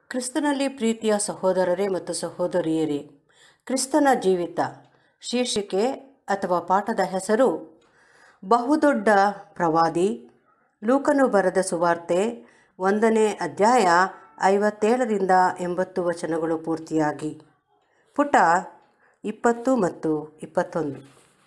ಕ್ರಿಸ್ತನಲ್ಲಿ ಪ್ರೀತಿಯ ಸಹೋದರರೇ ಮತ್ತು ಸಹೋದರಿಯರೇ ಕ್ರಿಸ್ತನ ಜೀವಿತ ಶೀರ್ಷಿಕೆ ಅಥವಾ ಪಾಠದ ಹೆಸರು ಬಹುದೊಡ್ಡ ಪ್ರವಾದಿ ಲೂಕನು ಬರೆದ ಸುವಾರ್ತೆ ಒಂದನೇ ಅಧ್ಯಾಯ ಐವತ್ತೇಳರಿಂದ ಎಂಬತ್ತು ವಚನಗಳು ಪೂರ್ತಿಯಾಗಿ ಪುಟ ಇಪ್ಪತ್ತು ಮತ್ತು ಇಪ್ಪತ್ತೊಂದು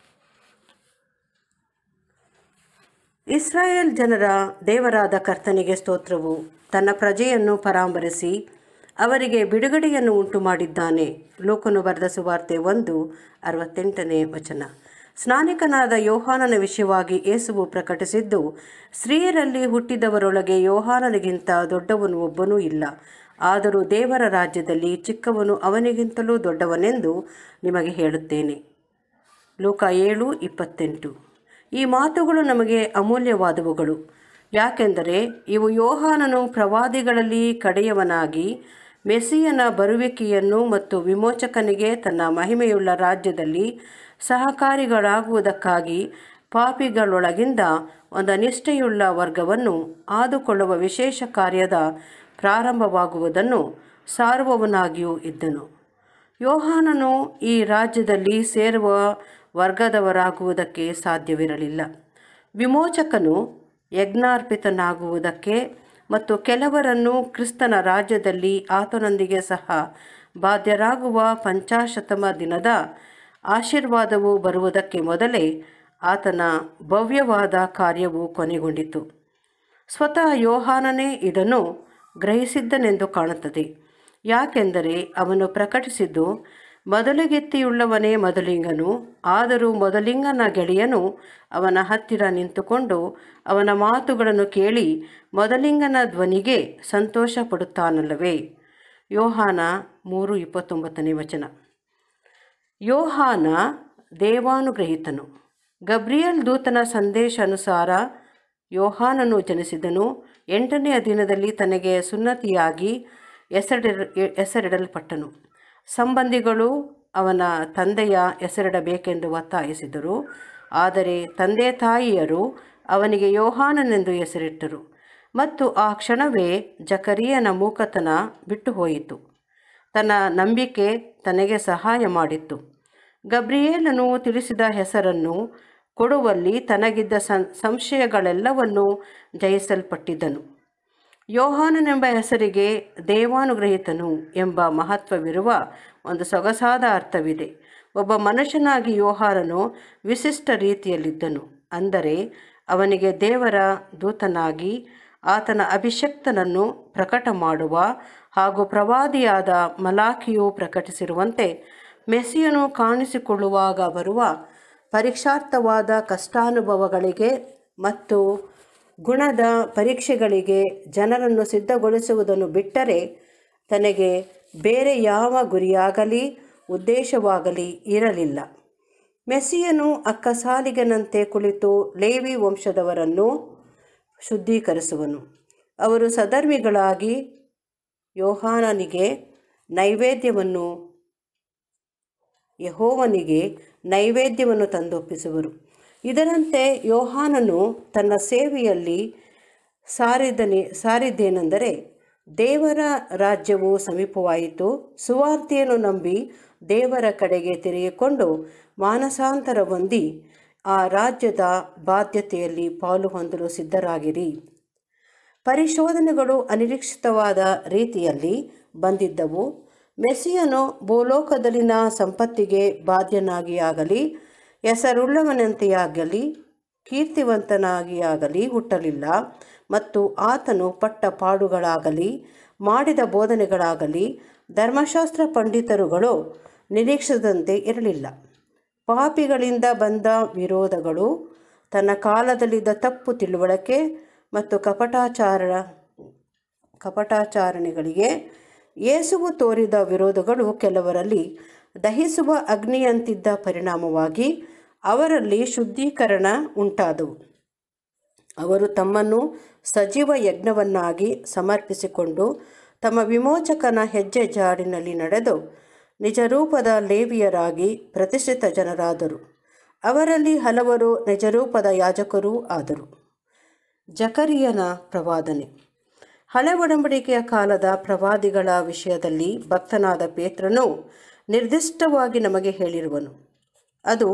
ಇಸ್ರಾಯೇಲ್ ಜನರ ದೇವರಾದ ಕರ್ತನಿಗೆ ಸ್ತೋತ್ರವು ತನ್ನ ಪ್ರಜೆಯನ್ನು ಪರಾಮರಿಸಿ ಅವರಿಗೆ ಬಿಡುಗಡೆಯನ್ನು ಉಂಟು ಮಾಡಿದ್ದಾನೆ ಲೋಕನು ಬರೆದ ಸುವಾರ್ತೆ ಒಂದು ಅರವತ್ತೆಂಟನೇ ವಚನ ಸ್ನಾನಿಕನಾದ ಯೋಹಾನನ ವಿಷಯವಾಗಿ ಯೇಸುವು ಪ್ರಕಟಿಸಿದ್ದು ಸ್ತ್ರೀಯರಲ್ಲಿ ಹುಟ್ಟಿದವರೊಳಗೆ ಯೋಹಾನನಿಗಿಂತ ದೊಡ್ಡವನು ಒಬ್ಬನೂ ಇಲ್ಲ ಆದರೂ ದೇವರ ರಾಜ್ಯದಲ್ಲಿ ಚಿಕ್ಕವನು ಅವನಿಗಿಂತಲೂ ದೊಡ್ಡವನೆಂದು ನಿಮಗೆ ಹೇಳುತ್ತೇನೆ ಲೋಕ ಏಳು ಇಪ್ಪತ್ತೆಂಟು ಈ ಮಾತುಗಳು ನಮಗೆ ಅಮೂಲ್ಯವಾದವುಗಳು ಯಾಕೆಂದರೆ ಇವು ಯೋಹಾನನು ಪ್ರವಾದಿಗಳಲ್ಲಿ ಕಡೆಯವನಾಗಿ ಮೆಸ್ಸಿಯನ ಬರುವಿಕೆಯನ್ನು ಮತ್ತು ವಿಮೋಚಕನಿಗೆ ತನ್ನ ಮಹಿಮೆಯುಳ್ಳ ರಾಜ್ಯದಲ್ಲಿ ಸಹಕಾರಿಗಳಾಗುವುದಕ್ಕಾಗಿ ಪಾಪಿಗಳೊಳಗಿಂದ ಒಂದು ನಿಷ್ಠೆಯುಳ್ಳ ವರ್ಗವನ್ನು ಆದುಕೊಳ್ಳುವ ವಿಶೇಷ ಕಾರ್ಯದ ಪ್ರಾರಂಭವಾಗುವುದನ್ನು ಸಾರುವವನಾಗಿಯೂ ಇದ್ದನು ಯೋಹಾನನು ಈ ರಾಜ್ಯದಲ್ಲಿ ಸೇರುವ ವರ್ಗದವರಾಗುವುದಕ್ಕೆ ಸಾಧ್ಯವಿರಲಿಲ್ಲ ವಿಮೋಚಕನು ಯಜ್ಞಾರ್ಪಿತನಾಗುವುದಕ್ಕೆ ಮತ್ತು ಕೆಲವರನ್ನು ಕ್ರಿಸ್ತನ ರಾಜ್ಯದಲ್ಲಿ ಆತನೊಂದಿಗೆ ಸಹ ಬಾಧ್ಯರಾಗುವ ಪಂಚಾಶತಮ ದಿನದ ಆಶೀರ್ವಾದವು ಬರುವುದಕ್ಕೆ ಮೊದಲೇ ಆತನ ಭವ್ಯವಾದ ಕಾರ್ಯವು ಕೊನೆಗೊಂಡಿತು ಸ್ವತಃ ಯೋಹಾನನೇ ಇದನ್ನು ಗ್ರಹಿಸಿದ್ದನೆಂದು ಕಾಣುತ್ತದೆ ಯಾಕೆಂದರೆ ಅವನು ಪ್ರಕಟಿಸಿದ್ದು ಮೊದಲಿಗೆತ್ತಿಯುಳ್ಳವನೇ ಮೊದಲಿಂಗನು ಆದರೂ ಮೊದಲಿಂಗನ ಗೆಳೆಯನು ಅವನ ಹತ್ತಿರ ನಿಂತುಕೊಂಡು ಅವನ ಮಾತುಗಳನ್ನು ಕೇಳಿ ಮೊದಲಿಂಗನ ಧ್ವನಿಗೆ ಸಂತೋಷ ಪಡುತ್ತಾನಲ್ಲವೇ ಯೋಹಾನ ಮೂರು ಇಪ್ಪತ್ತೊಂಬತ್ತನೇ ವಚನ ಯೋಹಾನ ದೇವಾನುಗ್ರಹಿತನು ಗಬ್ರಿಯಲ್ ದೂತನ ಸಂದೇಶ ಅನುಸಾರ ಯೋಹಾನನು ಜನಿಸಿದನು ಎಂಟನೆಯ ದಿನದಲ್ಲಿ ತನಗೆ ಸುನ್ನತಿಯಾಗಿ ಹೆಸರಿಡ ಹೆಸರಿಡಲ್ಪಟ್ಟನು ಸಂಬಂಧಿಗಳು ಅವನ ತಂದೆಯ ಹೆಸರಿಡಬೇಕೆಂದು ಒತ್ತಾಯಿಸಿದರು ಆದರೆ ತಂದೆ ತಾಯಿಯರು ಅವನಿಗೆ ಯೋಹಾನನೆಂದು ಹೆಸರಿಟ್ಟರು ಮತ್ತು ಆ ಕ್ಷಣವೇ ಜಕರಿಯನ ಮೂಕತನ ಬಿಟ್ಟು ಹೋಯಿತು ತನ್ನ ನಂಬಿಕೆ ತನಗೆ ಸಹಾಯ ಮಾಡಿತ್ತು ಗಬ್ರಿಯೇಲನು ತಿಳಿಸಿದ ಹೆಸರನ್ನು ಕೊಡುವಲ್ಲಿ ತನಗಿದ್ದ ಸಂ ಸಂಶಯಗಳೆಲ್ಲವನ್ನೂ ಜಯಿಸಲ್ಪಟ್ಟಿದ್ದನು ಯೋಹಾನನೆಂಬ ಹೆಸರಿಗೆ ದೇವಾನುಗ್ರಹಿತನು ಎಂಬ ಮಹತ್ವವಿರುವ ಒಂದು ಸೊಗಸಾದ ಅರ್ಥವಿದೆ ಒಬ್ಬ ಮನುಷ್ಯನಾಗಿ ಯೋಹಾನನು ವಿಶಿಷ್ಟ ರೀತಿಯಲ್ಲಿದ್ದನು ಅಂದರೆ ಅವನಿಗೆ ದೇವರ ದೂತನಾಗಿ ಆತನ ಅಭಿಷಕ್ತನನ್ನು ಪ್ರಕಟ ಮಾಡುವ ಹಾಗೂ ಪ್ರವಾದಿಯಾದ ಮಲಾಖಿಯು ಪ್ರಕಟಿಸಿರುವಂತೆ ಮೆಸ್ಸಿಯನು ಕಾಣಿಸಿಕೊಳ್ಳುವಾಗ ಬರುವ ಪರೀಕ್ಷಾರ್ಥವಾದ ಕಷ್ಟಾನುಭವಗಳಿಗೆ ಮತ್ತು ಗುಣದ ಪರೀಕ್ಷೆಗಳಿಗೆ ಜನರನ್ನು ಸಿದ್ಧಗೊಳಿಸುವುದನ್ನು ಬಿಟ್ಟರೆ ತನಗೆ ಬೇರೆ ಯಾವ ಗುರಿಯಾಗಲಿ ಉದ್ದೇಶವಾಗಲಿ ಇರಲಿಲ್ಲ ಮೆಸ್ಸಿಯನು ಅಕ್ಕಸಾಲಿಗನಂತೆ ಕುಳಿತು ಲೇವಿ ವಂಶದವರನ್ನು ಶುದ್ಧೀಕರಿಸುವನು ಅವರು ಸಧರ್ಮಿಗಳಾಗಿ ಯೋಹಾನನಿಗೆ ನೈವೇದ್ಯವನ್ನು ಯಹೋವನಿಗೆ ನೈವೇದ್ಯವನ್ನು ತಂದೊಪ್ಪಿಸುವರು ಇದರಂತೆ ಯೋಹಾನನು ತನ್ನ ಸೇವೆಯಲ್ಲಿ ಸಾರಿದನೆ ಸಾರಿದ್ದೇನೆಂದರೆ ದೇವರ ರಾಜ್ಯವು ಸಮೀಪವಾಯಿತು ಸುವಾರ್ತೆಯನ್ನು ನಂಬಿ ದೇವರ ಕಡೆಗೆ ತಿರುಗಿಕೊಂಡು ಮಾನಸಾಂತರ ಹೊಂದಿ ಆ ರಾಜ್ಯದ ಬಾಧ್ಯತೆಯಲ್ಲಿ ಪಾಲು ಹೊಂದಲು ಸಿದ್ಧರಾಗಿರಿ ಪರಿಶೋಧನೆಗಳು ಅನಿರೀಕ್ಷಿತವಾದ ರೀತಿಯಲ್ಲಿ ಬಂದಿದ್ದವು ಮೆಸ್ಸಿಯನು ಭೂಲೋಕದಲ್ಲಿನ ಸಂಪತ್ತಿಗೆ ಬಾಧ್ಯನಾಗಿ ಆಗಲಿ ಹೆಸರುಳ್ಳವನಂತೆಯಾಗಲಿ ಕೀರ್ತಿವಂತನಾಗಿಯಾಗಲಿ ಹುಟ್ಟಲಿಲ್ಲ ಮತ್ತು ಆತನು ಪಟ್ಟ ಪಾಡುಗಳಾಗಲಿ ಮಾಡಿದ ಬೋಧನೆಗಳಾಗಲಿ ಧರ್ಮಶಾಸ್ತ್ರ ಪಂಡಿತರುಗಳು ನಿರೀಕ್ಷಿಸಿದಂತೆ ಇರಲಿಲ್ಲ ಪಾಪಿಗಳಿಂದ ಬಂದ ವಿರೋಧಗಳು ತನ್ನ ಕಾಲದಲ್ಲಿದ್ದ ತಪ್ಪು ತಿಳುವಳಿಕೆ ಮತ್ತು ಕಪಟಾಚಾರ ಕಪಟಾಚಾರಣೆಗಳಿಗೆ ಯೇಸುವು ತೋರಿದ ವಿರೋಧಗಳು ಕೆಲವರಲ್ಲಿ ದಹಿಸುವ ಅಗ್ನಿಯಂತಿದ್ದ ಪರಿಣಾಮವಾಗಿ ಅವರಲ್ಲಿ ಶುದ್ಧೀಕರಣ ಉಂಟಾದವು ಅವರು ತಮ್ಮನ್ನು ಸಜೀವ ಯಜ್ಞವನ್ನಾಗಿ ಸಮರ್ಪಿಸಿಕೊಂಡು ತಮ್ಮ ವಿಮೋಚಕನ ಹೆಜ್ಜೆ ಜಾಡಿನಲ್ಲಿ ನಡೆದು ನಿಜರೂಪದ ಲೇವಿಯರಾಗಿ ಪ್ರತಿಷ್ಠಿತ ಜನರಾದರು ಅವರಲ್ಲಿ ಹಲವರು ನಿಜರೂಪದ ಯಾಜಕರೂ ಆದರು ಜಕರಿಯನ ಪ್ರವಾದನೆ ಹಳೆ ಒಡಂಬಡಿಕೆಯ ಕಾಲದ ಪ್ರವಾದಿಗಳ ವಿಷಯದಲ್ಲಿ ಭಕ್ತನಾದ ಪೇತ್ರನು ನಿರ್ದಿಷ್ಟವಾಗಿ ನಮಗೆ ಹೇಳಿರುವನು ಅದು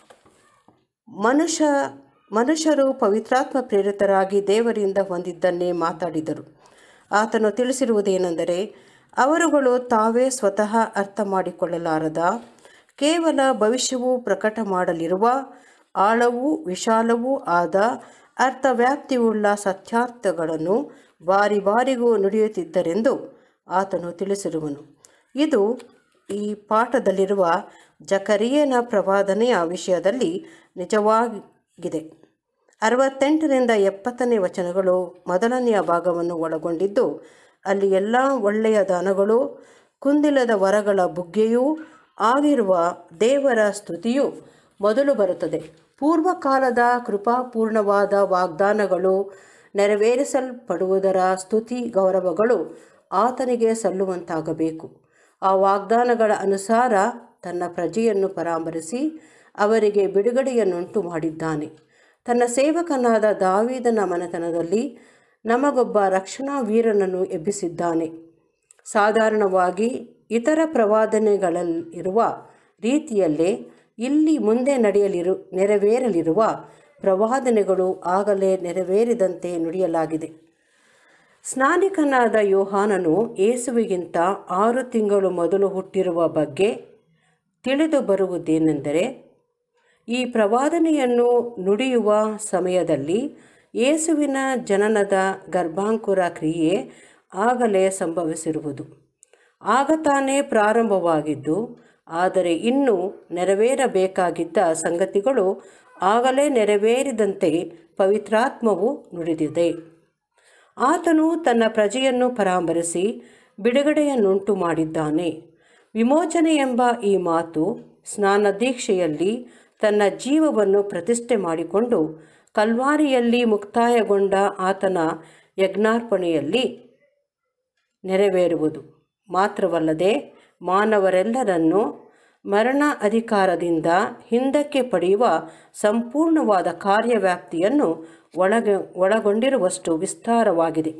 ಮನುಷ್ಯ ಮನುಷ್ಯರು ಪವಿತ್ರಾತ್ಮ ಪ್ರೇರಿತರಾಗಿ ದೇವರಿಂದ ಹೊಂದಿದ್ದನ್ನೇ ಮಾತಾಡಿದರು ಆತನು ತಿಳಿಸಿರುವುದೇನೆಂದರೆ ಅವರುಗಳು ತಾವೇ ಸ್ವತಃ ಅರ್ಥ ಮಾಡಿಕೊಳ್ಳಲಾರದ ಕೇವಲ ಭವಿಷ್ಯವು ಪ್ರಕಟ ಮಾಡಲಿರುವ ಆಳವೂ ವಿಶಾಲವೂ ಆದ ಅರ್ಥವ್ಯಾಪ್ತಿಯುಳ್ಳ ಸತ್ಯಾರ್ಥಗಳನ್ನು ಬಾರಿ ಬಾರಿಗೂ ನುಡಿಯುತ್ತಿದ್ದರೆಂದು ಆತನು ತಿಳಿಸಿರುವನು ಇದು ಈ ಪಾಠದಲ್ಲಿರುವ ಜಕರಿಯನ ಪ್ರವಾದನೆಯ ವಿಷಯದಲ್ಲಿ ನಿಜವಾಗಿದೆ ಅರವತ್ತೆಂಟರಿಂದ ಎಪ್ಪತ್ತನೇ ವಚನಗಳು ಮೊದಲನೆಯ ಭಾಗವನ್ನು ಒಳಗೊಂಡಿದ್ದು ಅಲ್ಲಿ ಎಲ್ಲ ಒಳ್ಳೆಯ ದಾನಗಳು ಕುಂದಿಲದ ವರಗಳ ಬುಗ್ಗೆಯೂ ಆಗಿರುವ ದೇವರ ಸ್ತುತಿಯು ಮೊದಲು ಬರುತ್ತದೆ ಪೂರ್ವಕಾಲದ ಕೃಪಾಪೂರ್ಣವಾದ ವಾಗ್ದಾನಗಳು ನೆರವೇರಿಸಲ್ಪಡುವುದರ ಸ್ತುತಿ ಗೌರವಗಳು ಆತನಿಗೆ ಸಲ್ಲುವಂತಾಗಬೇಕು ಆ ವಾಗ್ದಾನಗಳ ಅನುಸಾರ ತನ್ನ ಪ್ರಜೆಯನ್ನು ಪರಾಮರಿಸಿ ಅವರಿಗೆ ಬಿಡುಗಡೆಯನ್ನುಂಟು ಮಾಡಿದ್ದಾನೆ ತನ್ನ ಸೇವಕನಾದ ದಾವೀದನ ಮನೆತನದಲ್ಲಿ ನಮಗೊಬ್ಬ ರಕ್ಷಣಾ ವೀರನನ್ನು ಎಬ್ಬಿಸಿದ್ದಾನೆ ಸಾಧಾರಣವಾಗಿ ಇತರ ಪ್ರವಾದನೆಗಳಲ್ಲಿರುವ ರೀತಿಯಲ್ಲೇ ಇಲ್ಲಿ ಮುಂದೆ ನಡೆಯಲಿರು ನೆರವೇರಲಿರುವ ಪ್ರವಾದನೆಗಳು ಆಗಲೇ ನೆರವೇರಿದಂತೆ ನುಡಿಯಲಾಗಿದೆ ಸ್ನಾನಿಕನಾದ ಯೋಹಾನನು ಏಸುವಿಗಿಂತ ಆರು ತಿಂಗಳು ಮೊದಲು ಹುಟ್ಟಿರುವ ಬಗ್ಗೆ ತಿಳಿದು ಬರುವುದೇನೆಂದರೆ ಈ ಪ್ರವಾದನೆಯನ್ನು ನುಡಿಯುವ ಸಮಯದಲ್ಲಿ ಯೇಸುವಿನ ಜನನದ ಗರ್ಭಾಂಕುರ ಕ್ರಿಯೆ ಆಗಲೇ ಸಂಭವಿಸಿರುವುದು ಆಗ ತಾನೇ ಪ್ರಾರಂಭವಾಗಿದ್ದು ಆದರೆ ಇನ್ನೂ ನೆರವೇರಬೇಕಾಗಿದ್ದ ಸಂಗತಿಗಳು ಆಗಲೇ ನೆರವೇರಿದಂತೆ ಪವಿತ್ರಾತ್ಮವು ನುಡಿದಿದೆ ಆತನು ತನ್ನ ಪ್ರಜೆಯನ್ನು ಪರಾಮರಿಸಿ ಬಿಡುಗಡೆಯನ್ನುಂಟು ಮಾಡಿದ್ದಾನೆ ವಿಮೋಚನೆ ಎಂಬ ಈ ಮಾತು ಸ್ನಾನ ದೀಕ್ಷೆಯಲ್ಲಿ ತನ್ನ ಜೀವವನ್ನು ಪ್ರತಿಷ್ಠೆ ಮಾಡಿಕೊಂಡು ಕಲ್ವಾರಿಯಲ್ಲಿ ಮುಕ್ತಾಯಗೊಂಡ ಆತನ ಯಜ್ಞಾರ್ಪಣೆಯಲ್ಲಿ ನೆರವೇರುವುದು ಮಾತ್ರವಲ್ಲದೆ ಮಾನವರೆಲ್ಲರನ್ನು ಮರಣ ಅಧಿಕಾರದಿಂದ ಹಿಂದಕ್ಕೆ ಪಡೆಯುವ ಸಂಪೂರ್ಣವಾದ ಕಾರ್ಯವ್ಯಾಪ್ತಿಯನ್ನು ಒಳಗ ಒಳಗೊಂಡಿರುವಷ್ಟು ವಿಸ್ತಾರವಾಗಿದೆ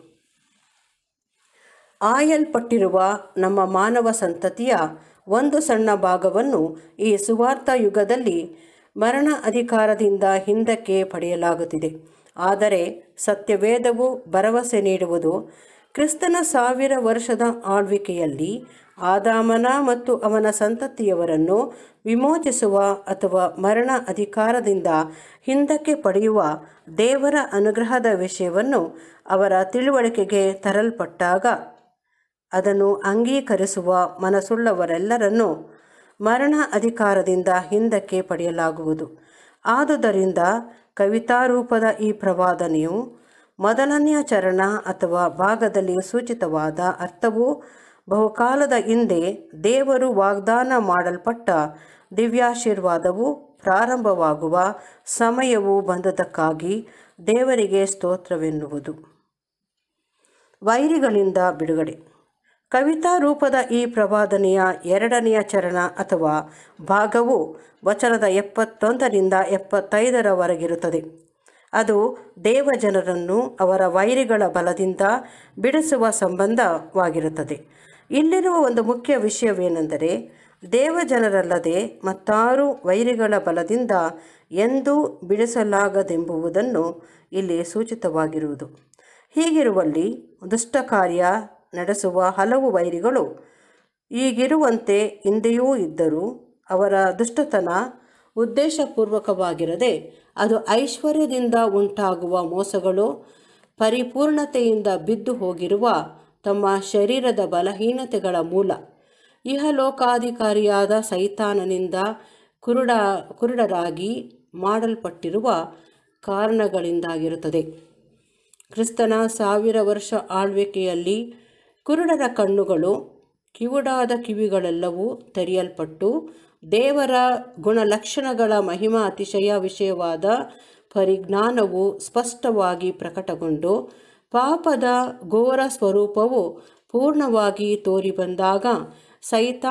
ಆಯಲ್ಪಟ್ಟಿರುವ ನಮ್ಮ ಮಾನವ ಸಂತತಿಯ ಒಂದು ಸಣ್ಣ ಭಾಗವನ್ನು ಈ ಸುವಾರ್ಥ ಯುಗದಲ್ಲಿ ಮರಣ ಅಧಿಕಾರದಿಂದ ಹಿಂದಕ್ಕೆ ಪಡೆಯಲಾಗುತ್ತಿದೆ ಆದರೆ ಸತ್ಯವೇದವು ಭರವಸೆ ನೀಡುವುದು ಕ್ರಿಸ್ತನ ಸಾವಿರ ವರ್ಷದ ಆಳ್ವಿಕೆಯಲ್ಲಿ ಆದಾಮನ ಮತ್ತು ಅವನ ಸಂತತಿಯವರನ್ನು ವಿಮೋಚಿಸುವ ಅಥವಾ ಮರಣ ಅಧಿಕಾರದಿಂದ ಹಿಂದಕ್ಕೆ ಪಡೆಯುವ ದೇವರ ಅನುಗ್ರಹದ ವಿಷಯವನ್ನು ಅವರ ತಿಳುವಳಿಕೆಗೆ ತರಲ್ಪಟ್ಟಾಗ ಅದನ್ನು ಅಂಗೀಕರಿಸುವ ಮನಸ್ಸುಳ್ಳವರೆಲ್ಲರನ್ನು ಮರಣ ಅಧಿಕಾರದಿಂದ ಹಿಂದಕ್ಕೆ ಪಡೆಯಲಾಗುವುದು ಆದುದರಿಂದ ಕವಿತಾರೂಪದ ಈ ಪ್ರವಾದನೆಯು ಮೊದಲನೆಯ ಚರಣ ಅಥವಾ ಭಾಗದಲ್ಲಿ ಸೂಚಿತವಾದ ಅರ್ಥವು ಬಹುಕಾಲದ ಹಿಂದೆ ದೇವರು ವಾಗ್ದಾನ ಮಾಡಲ್ಪಟ್ಟ ದಿವ್ಯಾಶೀರ್ವಾದವು ಪ್ರಾರಂಭವಾಗುವ ಸಮಯವು ಬಂದದಕ್ಕಾಗಿ ದೇವರಿಗೆ ಸ್ತೋತ್ರವೆನ್ನುವುದು ವೈರಿಗಳಿಂದ ಬಿಡುಗಡೆ ಕವಿತಾ ರೂಪದ ಈ ಪ್ರವಾದನೆಯ ಎರಡನೆಯ ಚರಣ ಅಥವಾ ಭಾಗವು ವಚನದ ಎಪ್ಪತ್ತೊಂದರಿಂದ ಎಪ್ಪತ್ತೈದರವರೆಗಿರುತ್ತದೆ ಅದು ದೇವಜನರನ್ನು ಅವರ ವೈರಿಗಳ ಬಲದಿಂದ ಬಿಡಿಸುವ ಸಂಬಂಧವಾಗಿರುತ್ತದೆ ಇಲ್ಲಿರುವ ಒಂದು ಮುಖ್ಯ ವಿಷಯವೇನೆಂದರೆ ದೇವಜನರಲ್ಲದೆ ಮತ್ತಾರು ವೈರಿಗಳ ಬಲದಿಂದ ಎಂದೂ ಬಿಡಿಸಲಾಗದೆಂಬುದನ್ನು ಇಲ್ಲಿ ಸೂಚಿತವಾಗಿರುವುದು ಹೀಗಿರುವಲ್ಲಿ ದುಷ್ಟ ಕಾರ್ಯ ನಡೆಸುವ ಹಲವು ವೈರಿಗಳು ಈಗಿರುವಂತೆ ಹಿಂದೆಯೂ ಇದ್ದರೂ ಅವರ ದುಷ್ಟತನ ಉದ್ದೇಶಪೂರ್ವಕವಾಗಿರದೆ ಅದು ಐಶ್ವರ್ಯದಿಂದ ಉಂಟಾಗುವ ಮೋಸಗಳು ಪರಿಪೂರ್ಣತೆಯಿಂದ ಬಿದ್ದು ಹೋಗಿರುವ ತಮ್ಮ ಶರೀರದ ಬಲಹೀನತೆಗಳ ಮೂಲ ಇಹಲೋಕಾಧಿಕಾರಿಯಾದ ಸೈತಾನನಿಂದ ಕುರುಡ ಕುರುಡರಾಗಿ ಮಾಡಲ್ಪಟ್ಟಿರುವ ಕಾರಣಗಳಿಂದಾಗಿರುತ್ತದೆ ಕ್ರಿಸ್ತನ ಸಾವಿರ ವರ್ಷ ಆಳ್ವಿಕೆಯಲ್ಲಿ ಕುರುಡರ ಕಣ್ಣುಗಳು ಕಿವುಡಾದ ಕಿವಿಗಳೆಲ್ಲವೂ ತೆರೆಯಲ್ಪಟ್ಟು ದೇವರ ಗುಣಲಕ್ಷಣಗಳ ಮಹಿಮಾ ಅತಿಶಯ ವಿಷಯವಾದ ಪರಿಜ್ಞಾನವು ಸ್ಪಷ್ಟವಾಗಿ ಪ್ರಕಟಗೊಂಡು ಪಾಪದ ಘೋರ ಸ್ವರೂಪವು ಪೂರ್ಣವಾಗಿ ತೋರಿಬಂದಾಗ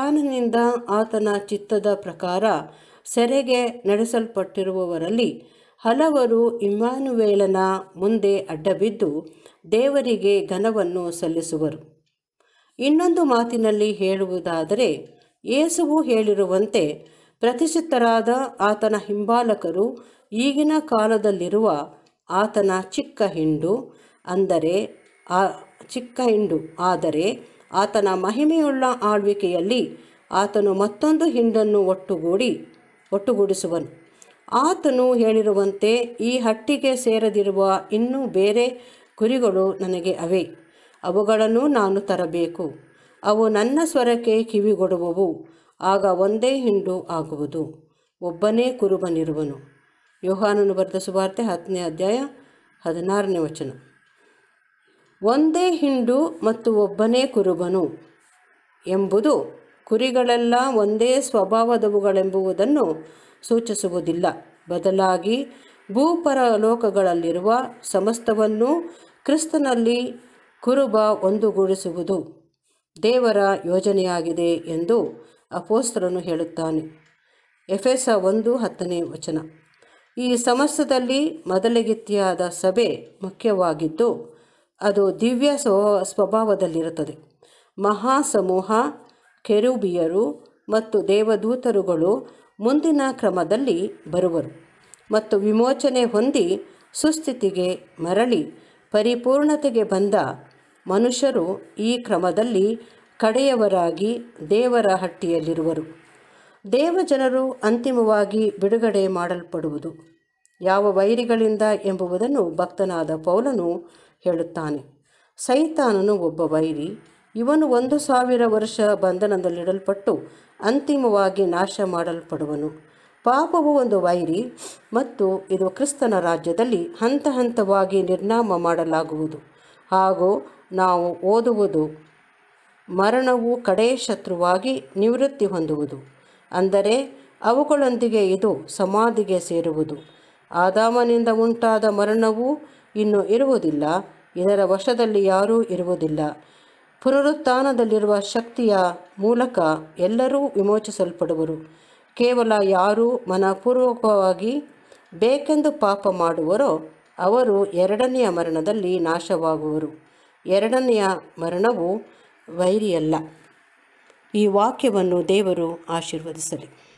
ಸೈತಾನನಿಂದ ಆತನ ಚಿತ್ತದ ಪ್ರಕಾರ ಸೆರೆಗೆ ನಡೆಸಲ್ಪಟ್ಟಿರುವವರಲ್ಲಿ ಹಲವರು ಇಮ್ಯಾನುವೇಲನ ಮುಂದೆ ಅಡ್ಡಬಿದ್ದು ದೇವರಿಗೆ ಘನವನ್ನು ಸಲ್ಲಿಸುವರು ಇನ್ನೊಂದು ಮಾತಿನಲ್ಲಿ ಹೇಳುವುದಾದರೆ ಯೇಸುವು ಹೇಳಿರುವಂತೆ ಪ್ರತಿಷ್ಠಿತರಾದ ಆತನ ಹಿಂಬಾಲಕರು ಈಗಿನ ಕಾಲದಲ್ಲಿರುವ ಆತನ ಚಿಕ್ಕ ಹಿಂಡು ಅಂದರೆ ಆ ಚಿಕ್ಕ ಹಿಂಡು ಆದರೆ ಆತನ ಮಹಿಮೆಯುಳ್ಳ ಆಳ್ವಿಕೆಯಲ್ಲಿ ಆತನು ಮತ್ತೊಂದು ಹಿಂಡನ್ನು ಒಟ್ಟುಗೂಡಿ ಒಟ್ಟುಗೂಡಿಸುವನು ಆತನು ಹೇಳಿರುವಂತೆ ಈ ಹಟ್ಟಿಗೆ ಸೇರದಿರುವ ಇನ್ನೂ ಬೇರೆ ಕುರಿಗಳು ನನಗೆ ಅವೆ ಅವುಗಳನ್ನು ನಾನು ತರಬೇಕು ಅವು ನನ್ನ ಸ್ವರಕ್ಕೆ ಕಿವಿಗೊಡುವವು ಆಗ ಒಂದೇ ಹಿಂಡು ಆಗುವುದು ಒಬ್ಬನೇ ಕುರುಬನಿರುವನು ಯೋಹಾನನು ಬರೆದ ಸುವಾರ್ತೆ ಹತ್ತನೇ ಅಧ್ಯಾಯ ಹದಿನಾರನೇ ವಚನ ಒಂದೇ ಹಿಂಡು ಮತ್ತು ಒಬ್ಬನೇ ಕುರುಬನು ಎಂಬುದು ಕುರಿಗಳೆಲ್ಲ ಒಂದೇ ಸ್ವಭಾವದವುಗಳೆಂಬುದನ್ನು ಸೂಚಿಸುವುದಿಲ್ಲ ಬದಲಾಗಿ ಭೂಪರ ಲೋಕಗಳಲ್ಲಿರುವ ಸಮಸ್ತವನ್ನು ಕ್ರಿಸ್ತನಲ್ಲಿ ಕುರುಬ ಒಂದುಗೂಡಿಸುವುದು ದೇವರ ಯೋಜನೆಯಾಗಿದೆ ಎಂದು ಅಪೋಸ್ತರನು ಹೇಳುತ್ತಾನೆ ಎಫೆಸ ಒಂದು ಹತ್ತನೇ ವಚನ ಈ ಸಮಸ್ತದಲ್ಲಿ ಮೊದಲಿಗಿತ್ತಿಯಾದ ಸಭೆ ಮುಖ್ಯವಾಗಿದ್ದು ಅದು ದಿವ್ಯ ಸ್ವಭಾವ ಸ್ವಭಾವದಲ್ಲಿರುತ್ತದೆ ಮಹಾಸಮೂಹ ಕೆರೂಬಿಯರು ಮತ್ತು ದೇವದೂತರುಗಳು ಮುಂದಿನ ಕ್ರಮದಲ್ಲಿ ಬರುವರು ಮತ್ತು ವಿಮೋಚನೆ ಹೊಂದಿ ಸುಸ್ಥಿತಿಗೆ ಮರಳಿ ಪರಿಪೂರ್ಣತೆಗೆ ಬಂದ ಮನುಷ್ಯರು ಈ ಕ್ರಮದಲ್ಲಿ ಕಡೆಯವರಾಗಿ ದೇವರ ಹಟ್ಟಿಯಲ್ಲಿರುವರು ದೇವಜನರು ಅಂತಿಮವಾಗಿ ಬಿಡುಗಡೆ ಮಾಡಲ್ಪಡುವುದು ಯಾವ ವೈರಿಗಳಿಂದ ಎಂಬುದನ್ನು ಭಕ್ತನಾದ ಪೌಲನು ಹೇಳುತ್ತಾನೆ ಸೈತಾನನು ಒಬ್ಬ ವೈರಿ ಇವನು ಒಂದು ಸಾವಿರ ವರ್ಷ ಬಂಧನದಲ್ಲಿಡಲ್ಪಟ್ಟು ಅಂತಿಮವಾಗಿ ನಾಶ ಮಾಡಲ್ಪಡುವನು ಪಾಪವು ಒಂದು ವೈರಿ ಮತ್ತು ಇದು ಕ್ರಿಸ್ತನ ರಾಜ್ಯದಲ್ಲಿ ಹಂತ ಹಂತವಾಗಿ ನಿರ್ನಾಮ ಮಾಡಲಾಗುವುದು ಹಾಗೂ ನಾವು ಓದುವುದು ಮರಣವು ಕಡೇ ಶತ್ರುವಾಗಿ ನಿವೃತ್ತಿ ಹೊಂದುವುದು ಅಂದರೆ ಅವುಗಳೊಂದಿಗೆ ಇದು ಸಮಾಧಿಗೆ ಸೇರುವುದು ಆದಾಮನಿಂದ ಉಂಟಾದ ಮರಣವು ಇನ್ನು ಇರುವುದಿಲ್ಲ ಇದರ ವಶದಲ್ಲಿ ಯಾರೂ ಇರುವುದಿಲ್ಲ ಪುನರುತ್ಥಾನದಲ್ಲಿರುವ ಶಕ್ತಿಯ ಮೂಲಕ ಎಲ್ಲರೂ ವಿಮೋಚಿಸಲ್ಪಡುವರು ಕೇವಲ ಯಾರು ಮನಪೂರ್ವಕವಾಗಿ ಬೇಕೆಂದು ಪಾಪ ಮಾಡುವರೋ ಅವರು ಎರಡನೆಯ ಮರಣದಲ್ಲಿ ನಾಶವಾಗುವರು ಎರಡನೆಯ ಮರಣವು ವೈರಿಯಲ್ಲ ಈ ವಾಕ್ಯವನ್ನು ದೇವರು ಆಶೀರ್ವದಿಸಲಿ